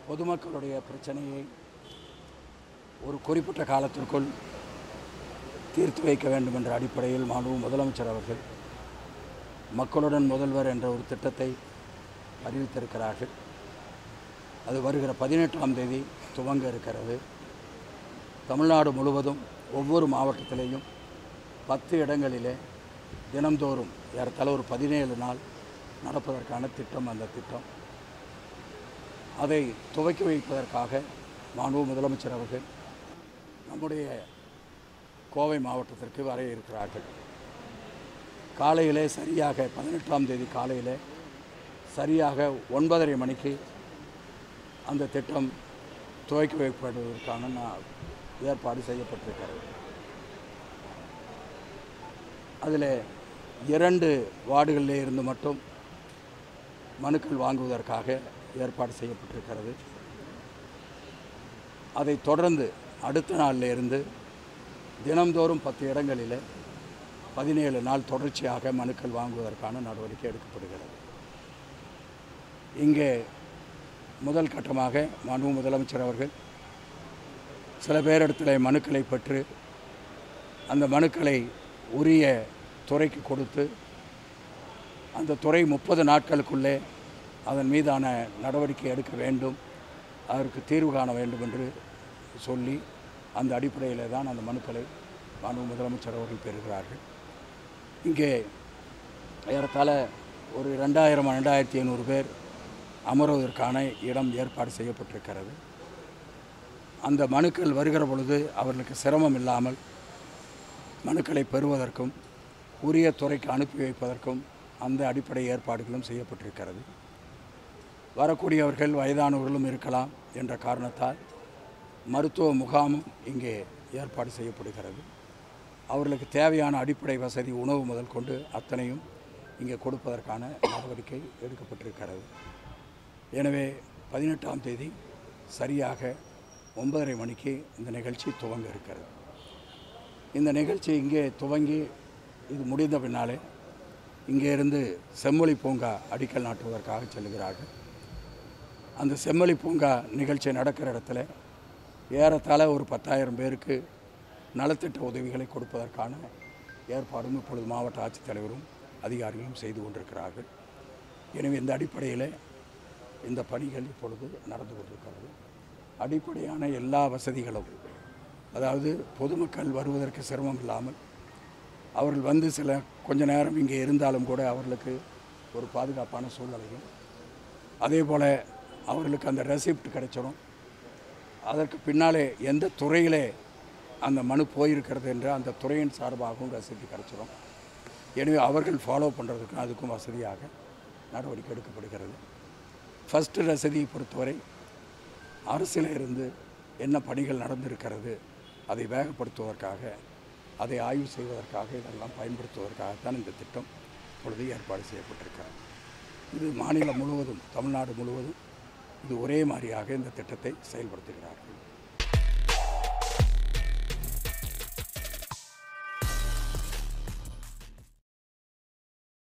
பொதுமக்களுடைய பிரச்சனையை ஒரு குறிப்பிட்ட காலத்திற்குள் தீர்த்து வைக்க வேண்டும் என்ற அடிப்படையில் மாண்பு முதலமைச்சர் அவர்கள் மக்களுடன் முதல்வர் என்ற ஒரு திட்டத்தை அறிவித்திருக்கிறார்கள் அது வருகிற பதினெட்டாம் தேதி துவங்க இருக்கிறது தமிழ்நாடு முழுவதும் ஒவ்வொரு மாவட்டத்திலேயும் பத்து இடங்களிலே தினந்தோறும் ஏறத்தாழ ஒரு பதினேழு நாள் நடப்பதற்கான திட்டம் அந்த திட்டம் அதை துவக்கி வைப்பதற்காக மாண்பு முதலமைச்சர் அவர்கள் நம்முடைய கோவை மாவட்டத்திற்கு வர இருக்கிறார்கள் காலையிலே சரியாக பதினெட்டாம் தேதி காலையிலே சரியாக ஒன்பதரை மணிக்கு அந்த திட்டம் துவக்கி வைக்கப்படுவதற்கான நான் ஏற்பாடு செய்யப்பட்டிருக்கிறது அதில் இரண்டு வார்டுகளிலே இருந்து மட்டும் மனுக்கள் வாங்குவதற்காக ஏற்பாடு செய்யப்பட்டிருக்கிறது அதைத் தொடர்ந்து அடுத்த நாளில் இருந்து தினம்தோறும் பத்து இடங்களில் பதினேழு நாள் தொடர்ச்சியாக மனுக்கள் வாங்குவதற்கான நடவடிக்கை எடுக்கப்படுகிறது இங்கே முதல் கட்டமாக மாண்பு முதலமைச்சர் அவர்கள் சில பேரிடத்தில் மனுக்களை பெற்று அந்த மனுக்களை உரிய துறைக்கு கொடுத்து அந்த துறை முப்பது நாட்களுக்குள்ளே அதன் மீதான நடவடிக்கை எடுக்க வேண்டும் அதற்கு தீர்வு காண வேண்டும் என்று சொல்லி அந்த அடிப்படையில் தான் அந்த மனுக்களை மாண்பு முதலமைச்சர் அவர்கள் பெறுகிறார்கள் இங்கே ஏறத்தாழ ஒரு ரெண்டாயிரம் ரெண்டாயிரத்தி ஐநூறு பேர் அமர்வதற்கான இடம் ஏற்பாடு செய்யப்பட்டிருக்கிறது அந்த மனுக்கள் வருகிற பொழுது அவர்களுக்கு சிரமம் இல்லாமல் மனுக்களை பெறுவதற்கும் உரிய துறைக்கு அனுப்பி வைப்பதற்கும் அந்த அடிப்படை ஏற்பாடுகளும் செய்யப்பட்டிருக்கிறது வரக்கூடியவர்கள் வயதானவர்களும் இருக்கலாம் என்ற காரணத்தால் மருத்துவ முகாமும் இங்கே ஏற்பாடு செய்யப்படுகிறது அவர்களுக்கு தேவையான அடிப்படை வசதி உணவு முதல் கொண்டு அத்தனையும் இங்கே கொடுப்பதற்கான நடவடிக்கை எடுக்கப்பட்டிருக்கிறது எனவே பதினெட்டாம் தேதி சரியாக ஒன்பதரை மணிக்கு இந்த நிகழ்ச்சி துவங்க இருக்கிறது இந்த நிகழ்ச்சி இங்கே துவங்கி இது முடிந்த பின்னாலே இங்கே இருந்து செம்மொழி பூங்கா அடிக்கல் நாட்டுவதற்காக செல்கிறார்கள் அந்த செம்மொழி பூங்கா நிகழ்ச்சி நடக்கிற இடத்துல ஏறத்தாழ ஒரு பத்தாயிரம் பேருக்கு நலத்திட்ட உதவிகளை கொடுப்பதற்கான ஏற்பாடும் இப்பொழுது மாவட்ட ஆட்சித்தலைவரும் அதிகாரிகளும் செய்து கொண்டிருக்கிறார்கள் எனவே இந்த அடிப்படையில் இந்த பணிகள் இப்பொழுது நடந்து கொண்டிருக்கிறது அடிப்படையான எல்லா வசதிகளும் அதாவது பொதுமக்கள் வருவதற்கு சிரமம் இல்லாமல் அவர்கள் வந்து சில கொஞ்ச நேரம் இங்கே இருந்தாலும் கூட அவர்களுக்கு ஒரு பாதுகாப்பான சூழ்நிலையும் அதே போல் அவர்களுக்கு அந்த ரெசிப்ட் கிடைச்சிடும் அதற்கு பின்னாலே எந்த துறையிலே அந்த மனு போயிருக்கிறது என்று அந்த துறையின் சார்பாகவும் ரசீது கிடைச்சிடும் எனவே அவர்கள் ஃபாலோ பண்ணுறதுக்கும் அதுக்கும் வசதியாக நடவடிக்கை எடுக்கப்படுகிறது ஃபஸ்ட்டு ரசதியை பொறுத்தவரை அரசில் இருந்து என்ன பணிகள் நடந்திருக்கிறது அதை வேகப்படுத்துவதற்காக அதை ஆய்வு செய்வதற்காக இதெல்லாம் பயன்படுத்துவதற்காகத்தான் இந்த திட்டம் இப்பொழுது ஏற்பாடு செய்யப்பட்டிருக்கிறது இது மாநிலம் முழுவதும் தமிழ்நாடு முழுவதும் இது ஒரே மாதிரியாக இந்த திட்டத்தை செயல்படுத்துகிறார்கள்